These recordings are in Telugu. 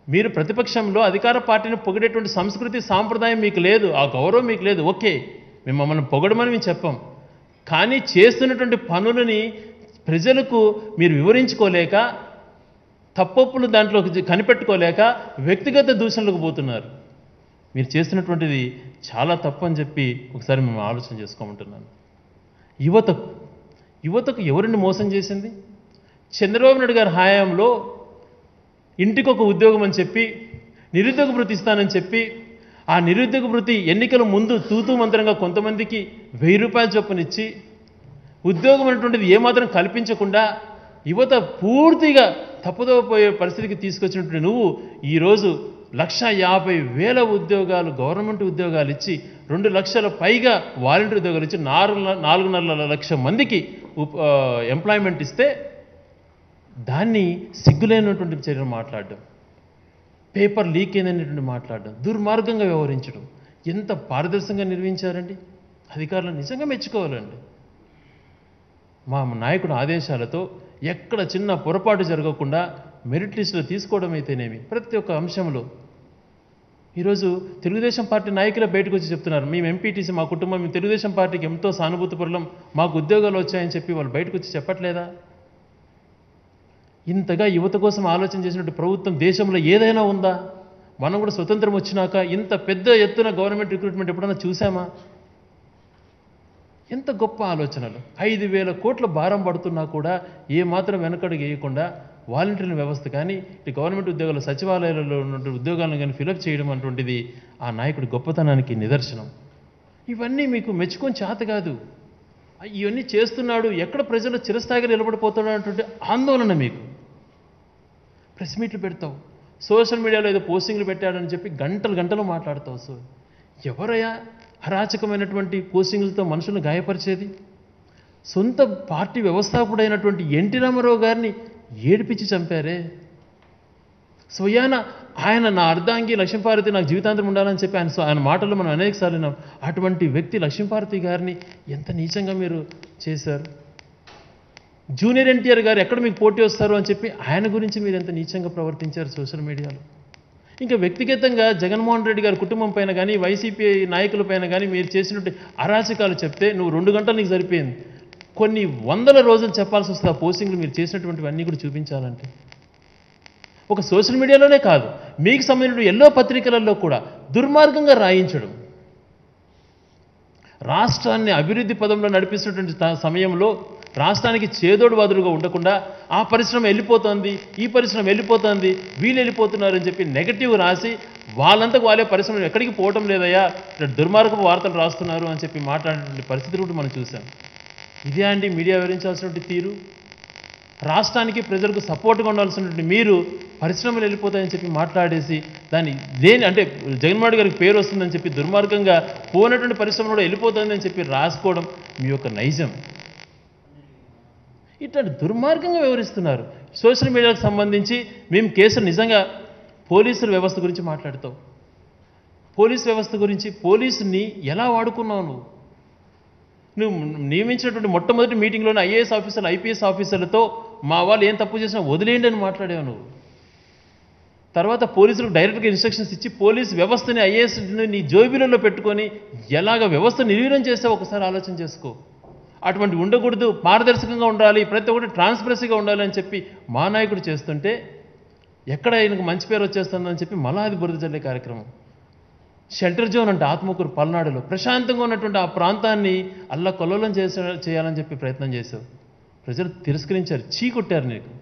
మీరు ప్రతిపక్షంలో అధికార పార్టీని పొగిడేటువంటి సంస్కృతి సాంప్రదాయం మీకు లేదు ఆ గౌరవం మీకు లేదు ఓకే మేము మమ్మల్ని పొగడమని మేము చెప్పాం కానీ చేస్తున్నటువంటి పనులని ప్రజలకు మీరు వివరించుకోలేక తప్పొప్పులు దాంట్లో కనిపెట్టుకోలేక వ్యక్తిగత దూషణలకు పోతున్నారు మీరు చేస్తున్నటువంటిది చాలా తప్పు అని చెప్పి ఒకసారి మేము ఆలోచన చేసుకోమంటున్నాను యువతకు యువతకు ఎవరిని మోసం చేసింది చంద్రబాబు నాయుడు గారి హయాంలో ఇంటికి ఒక ఉద్యోగం అని చెప్పి నిరుద్యోగ భృతి ఇస్తానని చెప్పి ఆ నిరుద్యోగ భృతి ఎన్నికల ముందు తూతూ మంత్రంగా కొంతమందికి వెయ్యి రూపాయల చొప్పునిచ్చి ఉద్యోగం అనేటువంటిది ఏమాత్రం కల్పించకుండా యువత పూర్తిగా తప్పుదో పోయే పరిస్థితికి తీసుకొచ్చినటువంటి నువ్వు ఈరోజు లక్ష యాభై వేల ఉద్యోగాలు గవర్నమెంట్ ఉద్యోగాలు ఇచ్చి రెండు లక్షల పైగా వాలంటీర్ ఉద్యోగాలు ఇచ్చి నాలుగు నాలుగున్నర లక్ష మందికి ఉప్- ఆ, ఎంప్లాయ్మెంట్ ఇస్తే దాన్ని సిగ్గులేనటువంటి చర్యలు మాట్లాడడం పేపర్ లీక్ అయిందనేటువంటి మాట్లాడడం దుర్మార్గంగా వ్యవహరించడం ఎంత పారదర్శకంగా నిర్వహించారండి అధికారులు నిజంగా మెచ్చుకోవాలండి మా నాయకుడు ఆదేశాలతో ఎక్కడ చిన్న పొరపాటు జరగకుండా మెరిట్ లిస్టులో తీసుకోవడం అయితేనేమి ప్రతి ఒక్క అంశంలో ఈరోజు తెలుగుదేశం పార్టీ నాయకులే బయటకు వచ్చి చెప్తున్నారు మేము ఎంపీటీసీ మా కుటుంబం మేము తెలుగుదేశం పార్టీకి ఎంతో సానుభూతి పరులం మాకు ఉద్యోగాలు వచ్చాయని చెప్పి వాళ్ళు బయటకు వచ్చి చెప్పట్లేదా ఇంతగా యువత కోసం ఆలోచన చేసినట్టు ప్రభుత్వం దేశంలో ఏదైనా ఉందా మనం కూడా స్వతంత్రం వచ్చినాక ఇంత పెద్ద ఎత్తున గవర్నమెంట్ రిక్రూట్మెంట్ ఎప్పుడైనా చూసామా ఎంత గొప్ప ఆలోచనలు ఐదు వేల కోట్ల భారం పడుతున్నా కూడా ఏ మాత్రం వెనకడుగు వేయకుండా వాలంటీర్ల వ్యవస్థ కానీ ఇటు గవర్నమెంట్ ఉద్యోగాలు సచివాలయాలలో ఉన్నటువంటి ఉద్యోగాలను కానీ ఫిలప్ చేయడం అటువంటిది ఆ నాయకుడి గొప్పతనానికి నిదర్శనం ఇవన్నీ మీకు మెచ్చుకొని చేత కాదు ఇవన్నీ చేస్తున్నాడు ఎక్కడ ప్రజలు చిరస్థాయిగా నిలబడిపోతున్నాడు అన్నటువంటి ఆందోళన మీకు ప్రెస్ మీట్లు పెడతావు సోషల్ మీడియాలో ఏదో పోస్టింగ్లు పెట్టాడని చెప్పి గంటలు గంటలు మాట్లాడతావు సో ఎవరయ్యా అరాచకమైనటువంటి పోస్టింగ్లతో మనుషులను గాయపరిచేది సొంత పార్టీ వ్యవస్థాపకుడైనటువంటి ఎన్టీ రామారావు గారిని ఏడిపించి చంపారే స్వయాన ఆయన నా అర్ధాంగి లక్ష్మీపార్వతి నాకు జీవితాంతం ఉండాలని చెప్పి ఆయన ఆయన మాటల్లో మనం అనేక సార్లు విన్నాం అటువంటి వ్యక్తి లక్ష్మీపార్వతి గారిని ఎంత నీచంగా మీరు చేశారు జూనియర్ ఎన్టీఆర్ గారు ఎక్కడ మీకు పోటీ వస్తారు అని చెప్పి ఆయన గురించి మీరు ఎంత నీచంగా ప్రవర్తించారు సోషల్ మీడియాలో ఇంకా వ్యక్తిగతంగా జగన్మోహన్ రెడ్డి గారి కుటుంబం పైన కానీ వైసీపీ నాయకుల పైన కానీ మీరు చేసినట్టు అరాచకాలు చెప్తే నువ్వు రెండు గంటలు నీకు సరిపోయింది కొన్ని వందల రోజులు చెప్పాల్సి వస్తుంది ఆ పోస్టింగ్లు మీరు చేసినటువంటివన్నీ కూడా చూపించాలంటే ఒక సోషల్ మీడియాలోనే కాదు మీకు సంబంధించిన ఎన్నో పత్రికలలో కూడా దుర్మార్గంగా రాయించడం రాష్ట్రాన్ని అభివృద్ధి పదంలో నడిపిస్తున్నటువంటి త- సమయంలో రాష్ట్రానికి చేదోడు వాదులుగా ఉండకుండా ఆ పరిశ్రమ వెళ్ళిపోతుంది ఈ పరిశ్రమ వెళ్ళిపోతుంది వీళ్ళు వెళ్ళిపోతున్నారు అని చెప్పి నెగటివ్ రాసి వాళ్ళంతకు వాళ్ళే పరిశ్రమలు ఎక్కడికి పోవటం లేదయ్యా ఇట్లా దుర్మార్గపు వార్తలు రాస్తున్నారు అని చెప్పి మాట్లాడేటువంటి పరిస్థితి కూడా మనం చూసాం ఇదే అండి మీడియా వివరించాల్సినటువంటి తీరు రాష్ట్రానికి ప్రజలకు సపోర్ట్గా ఉండాల్సినటువంటి మీరు పరిశ్రమలు వెళ్ళిపోతాయని చెప్పి మాట్లాడేసి దాన్ని దేని అంటే జగన్మోహన్ గారికి పేరు వస్తుందని చెప్పి దుర్మార్గంగా పోయినటువంటి పరిశ్రమ కూడా వెళ్ళిపోతుందని చెప్పి రాసుకోవడం మీ యొక్క నైజం ఇట్లాంటి దుర్మార్గంగా వ్యవహరిస్తున్నారు సోషల్ మీడియాకు సంబంధించి మేము కేసులు నిజంగా పోలీసుల వ్యవస్థ గురించి మాట్లాడతావు పోలీస్ వ్యవస్థ గురించి పోలీసుని ఎలా వాడుకున్నావు నువ్వు నువ్వు నియమించినటువంటి మొట్టమొదటి మీటింగ్లోనే ఐఏఎస్ ఆఫీసర్లు ఐపీఎస్ ఆఫీసర్లతో మా వాళ్ళు ఏం తప్పు చేసినా వదిలేయండి అని మాట్లాడావు నువ్వు తర్వాత పోలీసులకు డైరెక్ట్గా ఇన్స్ట్రక్షన్స్ ఇచ్చి పోలీస్ వ్యవస్థని ఐఏఎస్ నీ జోబీలలో పెట్టుకొని ఎలాగ వ్యవస్థ నిర్వీర్యం చేస్తావు ఒకసారి ఆలోచన చేసుకో అటువంటి ఉండకూడదు పారదర్శకంగా ఉండాలి ప్రతి ఒక్కటి ట్రాన్స్పరెన్సీగా ఉండాలి అని చెప్పి మా నాయకుడు చేస్తుంటే ఎక్కడ ఆయనకు మంచి పేరు వచ్చేస్తుందని చెప్పి మళ్ళా అది బురద జల్లే కార్యక్రమం షెల్టర్ జోన్ అంటే ఆత్మకూరు పల్నాడులో ప్రశాంతంగా ఉన్నటువంటి ఆ ప్రాంతాన్ని అల్లా కొల్లోలం చేసే చేయాలని చెప్పి ప్రయత్నం చేశావు ప్రజలు తిరస్కరించారు చీకొట్టారు నీకు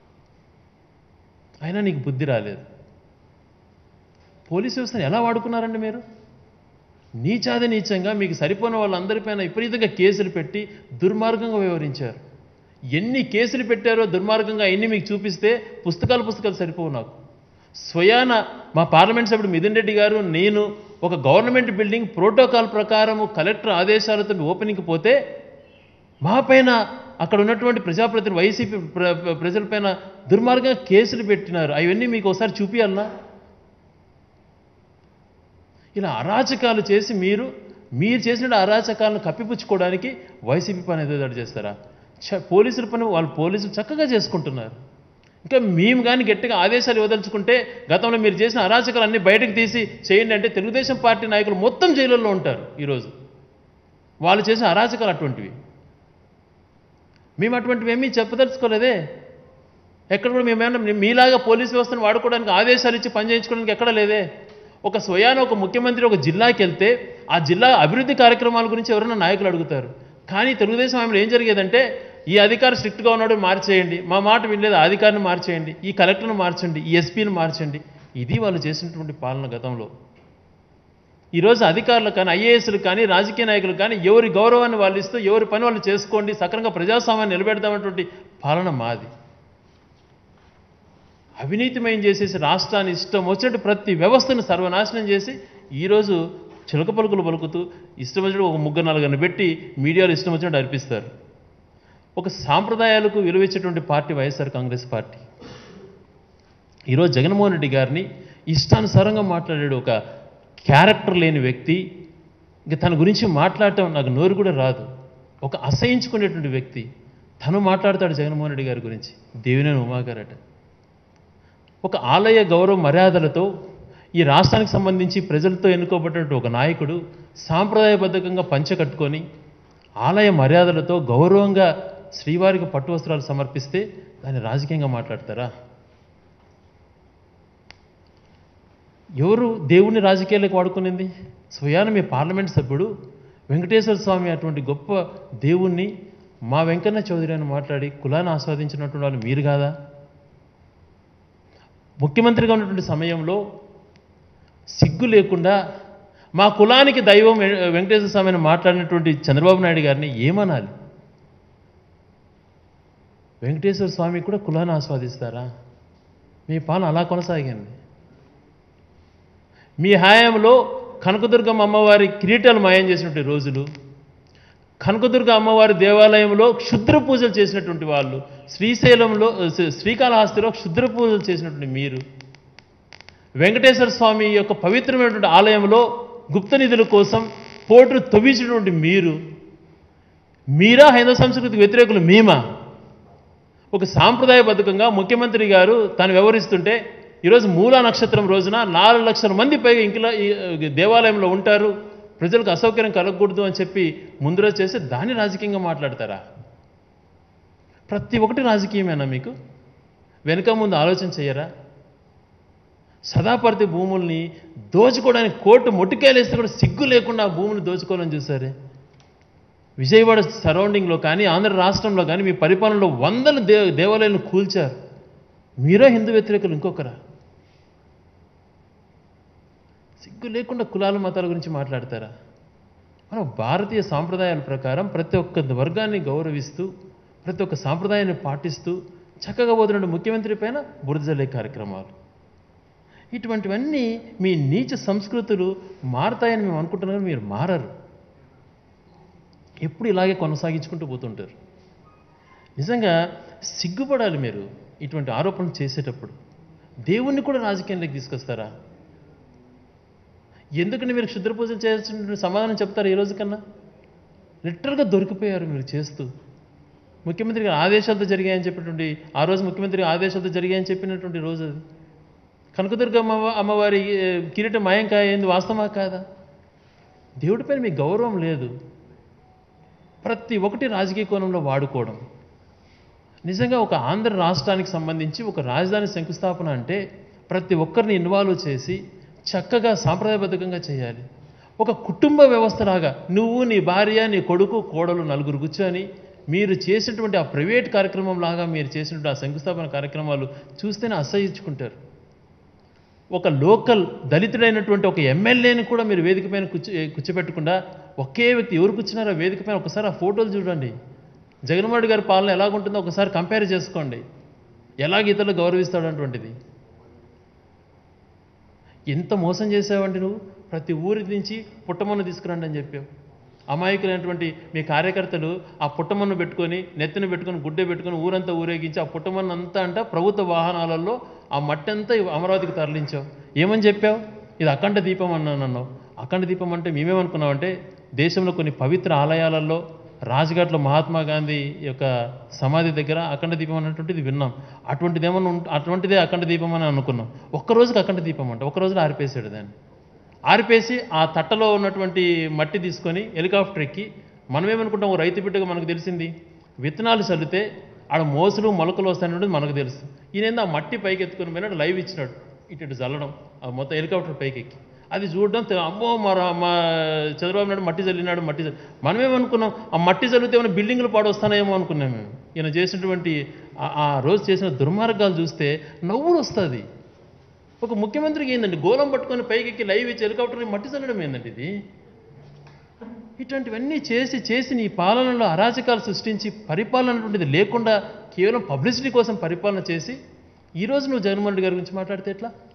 అయినా నీకు బుద్ధి రాలేదు పోలీస్ వ్యవస్థను ఎలా వాడుకున్నారండి మీరు నీచాది నీచంగా మీకు సరిపోయిన వాళ్ళందరిపైన విపరీతంగా కేసులు పెట్టి దుర్మార్గంగా వ్యవహరించారు ఎన్ని కేసులు పెట్టారో దుర్మార్గంగా ఎన్ని మీకు చూపిస్తే పుస్తకాలు పుస్తకాలు సరిపోవు నాకు స్వయాన మా పార్లమెంట్ సభ్యుడు మిథున్ రెడ్డి గారు నేను ఒక గవర్నమెంట్ బిల్డింగ్ ప్రోటోకాల్ ప్రకారము కలెక్టర్ ఆదేశాలతో ఓపెనింగ్కి పోతే మా పైన అక్కడ ఉన్నటువంటి ప్రజాప్రతినిధులు వైసీపీ ప్ర ప్ర- ప్రజలపైన దుర్మార్గంగా కేసులు పెట్టినారు అవన్నీ మీకు ఒకసారి చూపియాలనా ఇలా అరాచకాలు చేసి మీరు మీరు చేసిన అరాచకాలను కప్పిపుచ్చుకోవడానికి వైసీపీ పని ఏదో చేస్తారా చ పోలీసుల పని వాళ్ళు పోలీసులు చక్కగా చేసుకుంటున్నారు ఇంకా మేము కానీ గట్టిగా ఆదేశాలు ఇవ్వదలుచుకుంటే గతంలో మీరు చేసిన అరాచకాలు అన్ని బయటకు తీసి చేయండి అంటే తెలుగుదేశం పార్టీ నాయకులు మొత్తం జైలుల్లో ఉంటారు ఈరోజు వాళ్ళు చేసిన అరాచకాలు అటువంటివి మేము అటువంటివి ఏమీ చెప్పదలుచుకోలేదే ఎక్కడ కూడా మేమేమన్నా మీ- మీలాగా పోలీస్ వ్యవస్థను వాడుకోవడానికి ఆదేశాలు ఇచ్చి పని చేయించుకోవడానికి ఎక్కడ లేదే ఒక స్వయాన ఒక ముఖ్యమంత్రి ఒక జిల్లాకి వెళ్తే ఆ జిల్లా అభివృద్ధి కార్యక్రమాల గురించి ఎవరైనా నాయకులు అడుగుతారు కానీ తెలుగుదేశం ఆమెలో ఏం జరిగేదంటే ఈ అధికారి స్ట్రిక్ట్గా ఉన్నాడు మార్చేయండి మా మాట వినలేదు ఆ అధికారిని మార్చేయండి ఈ కలెక్టర్ని మార్చండి ఈ ఎస్పీని మార్చండి ఇది వాళ్ళు చేసినటువంటి పాలన గతంలో ఈరోజు అధికారులు కానీ ఐఏఎస్లు కానీ రాజకీయ నాయకులు కానీ ఎవరి గౌరవాన్ని వాళ్ళు ఇస్తూ ఎవరి పని వాళ్ళు చేసుకోండి సక్రంగా ప్రజాస్వామ్యాన్ని నిలబెడదామన్నటువంటి పాలన మాది అవినీతిమయం చేసేసి రాష్ట్రాన్ని ఇష్టం వచ్చినట్టు ప్రతి వ్యవస్థను సర్వనాశనం చేసి ఈరోజు చిలక పలుకులు పలుకుతూ ఇష్టం వచ్చినట్టు ఒక ముగ్గురు నలుగురిని పెట్టి మీడియాలో ఇష్టం వచ్చినట్టు అర్పిస్తారు ఒక సాంప్రదాయాలకు విలువిచ్చేటువంటి పార్టీ వైఎస్ఆర్ కాంగ్రెస్ పార్టీ ఈరోజు జగన్మోహన్ రెడ్డి గారిని ఇష్టానుసారంగా మాట్లాడాడు ఒక క్యారెక్టర్ లేని వ్యక్తి ఇంకా తన గురించి మాట్లాడటం నాకు నోరు కూడా రాదు ఒక అసహించుకునేటువంటి వ్యక్తి తను మాట్లాడతాడు జగన్మోహన్ రెడ్డి గారి గురించి దేవినేని ఉమాగారట ఒక ఆలయ గౌరవ మర్యాదలతో ఈ రాష్ట్రానికి సంబంధించి ప్రజలతో ఎన్నుకోబడినటువంటి ఒక నాయకుడు సాంప్రదాయబద్ధంగా పంచె కట్టుకొని ఆలయ మర్యాదలతో గౌరవంగా శ్రీవారికి పట్టు వస్త్రాలు సమర్పిస్తే దాన్ని రాజకీయంగా మాట్లాడతారా ఎవరు దేవుణ్ణి రాజకీయాలకు వాడుకునింది స్వయాన మీ పార్లమెంట్ సభ్యుడు వెంకటేశ్వర స్వామి అటువంటి గొప్ప దేవుణ్ణి మా వెంకన్న చౌదరి అని మాట్లాడి కులాన్ని ఆస్వాదించినటువంటి వాళ్ళు మీరు కాదా ముఖ్యమంత్రిగా ఉన్నటువంటి సమయంలో సిగ్గు లేకుండా మా కులానికి దైవం వె- వెంకటేశ్వర స్వామి అని మాట్లాడినటువంటి చంద్రబాబు నాయుడు గారిని ఏమనాలి వెంకటేశ్వర స్వామి కూడా కులాన్ని ఆస్వాదిస్తారా మీ పాలన అలా కొనసాగింది మీ హయాంలో కనకదుర్గమ్మ అమ్మవారి కిరీటాలు మాయం చేసినటువంటి రోజులు కనకదుర్గ అమ్మవారి దేవాలయంలో క్షుద్ర పూజలు చేసినటువంటి వాళ్ళు శ్రీశైలంలో శ్రీ- శ్రీకాళహస్తిలో క్షుద్ర పూజలు చేసినటువంటి మీరు వెంకటేశ్వర స్వామి యొక్క పవిత్రమైనటువంటి ఆలయంలో గుప్త నిధుల కోసం పోటును తవ్వించినటువంటి మీరు మీరా హైందవ సంస్కృతికి వ్యతిరేకులు మేమా ఒక సాంప్రదాయబద్ధకంగా ముఖ్యమంత్రి గారు తాను వ్యవహరిస్తుంటే ఈరోజు మూలా నక్షత్రం రోజున నాలుగు లక్షల మంది పైగా ఇంకిలో ఈ దేవాలయంలో ఉంటారు ప్రజలకు అసౌకర్యం కలగకూడదు అని చెప్పి ముందులో చేసి దాన్ని రాజకీయంగా మాట్లాడతారా ప్రతి ఒక్కటి రాజకీయమేనా మీకు వెనుక ముందు ఆలోచన చేయరా సదాపర్తి భూముల్ని దోచుకోవడానికి కోర్టు మొట్టికాయలేస్తే కూడా సిగ్గు లేకుండా ఆ భూమిని దోచుకోవాలని చూసారే విజయవాడ సరౌండింగ్లో కానీ ఆంధ్ర రాష్ట్రంలో కానీ మీ పరిపాలనలో వందల దే దేవాలయాలను కూల్చారు మీరే హిందూ వ్యతిరేకులు ఇంకొకరా సిగ్గు లేకుండా కులాల మతాల గురించి మాట్లాడతారా మనం భారతీయ సాంప్రదాయాల ప్రకారం ప్రతి ఒక్క వర్గాన్ని గౌరవిస్తూ ప్రతి ఒక్క సాంప్రదాయాన్ని పాటిస్తూ చక్కగా పోతున్న ముఖ్యమంత్రి పైన బురదజల్లే కార్యక్రమాలు ఇటువంటివన్నీ మీ నీచ సంస్కృతులు మారతాయని మేము అనుకుంటున్నాం కానీ మీరు మారరు ఎప్పుడు ఇలాగే కొనసాగించుకుంటూ పోతుంటారు నిజంగా సిగ్గుపడాలి మీరు ఇటువంటి ఆరోపణలు చేసేటప్పుడు దేవుణ్ణి కూడా రాజకీయంలోకి తీసుకొస్తారా ఎందుకని మీరు క్షుద్ర పూజలు చేయాల్సిన సమాధానం చెప్తారు ఈ రోజు కన్నా లిటరల్గా దొరికిపోయారు మీరు చేస్తూ ముఖ్యమంత్రి గారి ఆదేశాలతో జరిగాయని చెప్పినటువంటి ఆ రోజు ముఖ్యమంత్రి గారి ఆదేశాలతో జరిగాయని చెప్పినటువంటి రోజు అది కనకదుర్గ అమ్మ అమ్మవారి ఏ, కిరీటం మాయం కాయింది వాస్తవమా కాదా దేవుడిపైన మీకు గౌరవం లేదు ప్రతి ఒక్కటి రాజకీయ కోణంలో వాడుకోవడం నిజంగా ఒక ఆంధ్ర రాష్ట్రానికి సంబంధించి ఒక రాజధాని శంకుస్థాపన అంటే ప్రతి ఒక్కరిని ఇన్వాల్వ్ చేసి చక్కగా సాంప్రదాయబద్ధంగా చేయాలి ఒక కుటుంబ వ్యవస్థలాగా నువ్వు నీ భార్య నీ కొడుకు కోడలు నలుగురు కూర్చొని మీరు చేసినటువంటి ఆ ప్రైవేట్ కార్యక్రమం లాగా మీరు చేసినటువంటి ఆ శంకుస్థాపన కార్యక్రమాలు చూస్తేనే అసహించుకుంటారు ఒక లోకల్ దళితుడైనటువంటి ఒక ఎమ్మెల్యేని కూడా మీరు వేదిక పైన కూర్చో కూర్చోబెట్టకుండా ఒకే వ్యక్తి ఎవరు కూర్చున్నారో ఆ వేదిక పైన ఒకసారి ఆ ఫోటోలు చూడండి జగన్మోహన్ రెడ్డి గారి పాలన ఎలాగుంటుందో ఒకసారి కంపేర్ చేసుకోండి ఎలాగ ఇతరులు గౌరవిస్తాడు అటువంటిది ఎంత మోసం చేసావండి నువ్వు ప్రతి ఊరి నుంచి పుట్టమన్ను తీసుకురండి అని చెప్పావు అమాయకులైనటువంటి మీ కార్యకర్తలు ఆ పుట్టమన్ను పెట్టుకొని నెత్తిన పెట్టుకొని గుడ్డే పెట్టుకొని ఊరంతా ఊరేగించి ఆ పుట్టమన్ను అంతా అంట ప్రభుత్వ వాహనాలలో ఆ మట్టి అంతా అమరావతికి తరలించావు ఏమని చెప్పావు ఇది అఖండ దీపం అన్నాను అన్నావు అఖండ దీపం అంటే మేమేమనుకున్నామంటే దేశంలో కొన్ని పవిత్ర ఆలయాలలో రాజ్ఘాట్లో మహాత్మా గాంధీ యొక్క సమాధి దగ్గర అఖండ దీపం అనేటువంటిది విన్నాం అటువంటిది ఏమన్నా ఉంట- అటువంటిదే అఖండ దీపం అని అనుకున్నాం ఒక్క రోజుకి అఖండ దీపం అంట ఒక్క రోజులో ఆరిపేసాడు దాన్ని ఆరిపేసి ఆ తట్టలో ఉన్నటువంటి మట్టి తీసుకొని హెలికాప్టర్ ఎక్కి మనం ఏమనుకుంటాం ఓ రైతు బిడ్డగా మనకు తెలిసింది విత్తనాలు చల్లితే ఆడ మోసులు మొలకలు వస్తాయనేది మనకు తెలుసు ఈయన ఆ మట్టి పైకి ఎత్తుకొని పోయినాడు లైవ్ ఇచ్చినాడు ఇటు ఇటు చల్లడం ఆ మొత్తం హెలికాప్టర్ పైకి ఎక్కి అది చూడడం తె- అమ్మో మా రా- మా చంద్రబాబు నాయుడు మట్టి చల్లినాడు మట్టి చల్లి మనం ఏమనుకున్నాం ఆ మట్టి చల్లితే ఏమైనా బిల్డింగ్లు పాడు వస్తానేమో అనుకున్నాం మేము ఈయన చేసినటువంటి ఆ- ఆ రోజు చేసిన దుర్మార్గాలు చూస్తే నవ్వుడు వస్తుంది ఒక ముఖ్యమంత్రికి ఏందండి గోళం పట్టుకొని పైకి ఎక్కి లైవ్ ఇచ్చి హెలికాప్టర్ మట్టి చల్లడం ఏందండి ఇది ఇటువంటివన్నీ చేసి చేసి నీ పాలనలో అరాచకాలు సృష్టించి పరిపాలన అనేటువంటిది లేకుండా కేవలం పబ్లిసిటీ కోసం పరిపాలన చేసి ఈరోజు నువ్వు జగన్మోహన్ రెడ్డి గారి గురించి మాట్లాడితే ఎట్లా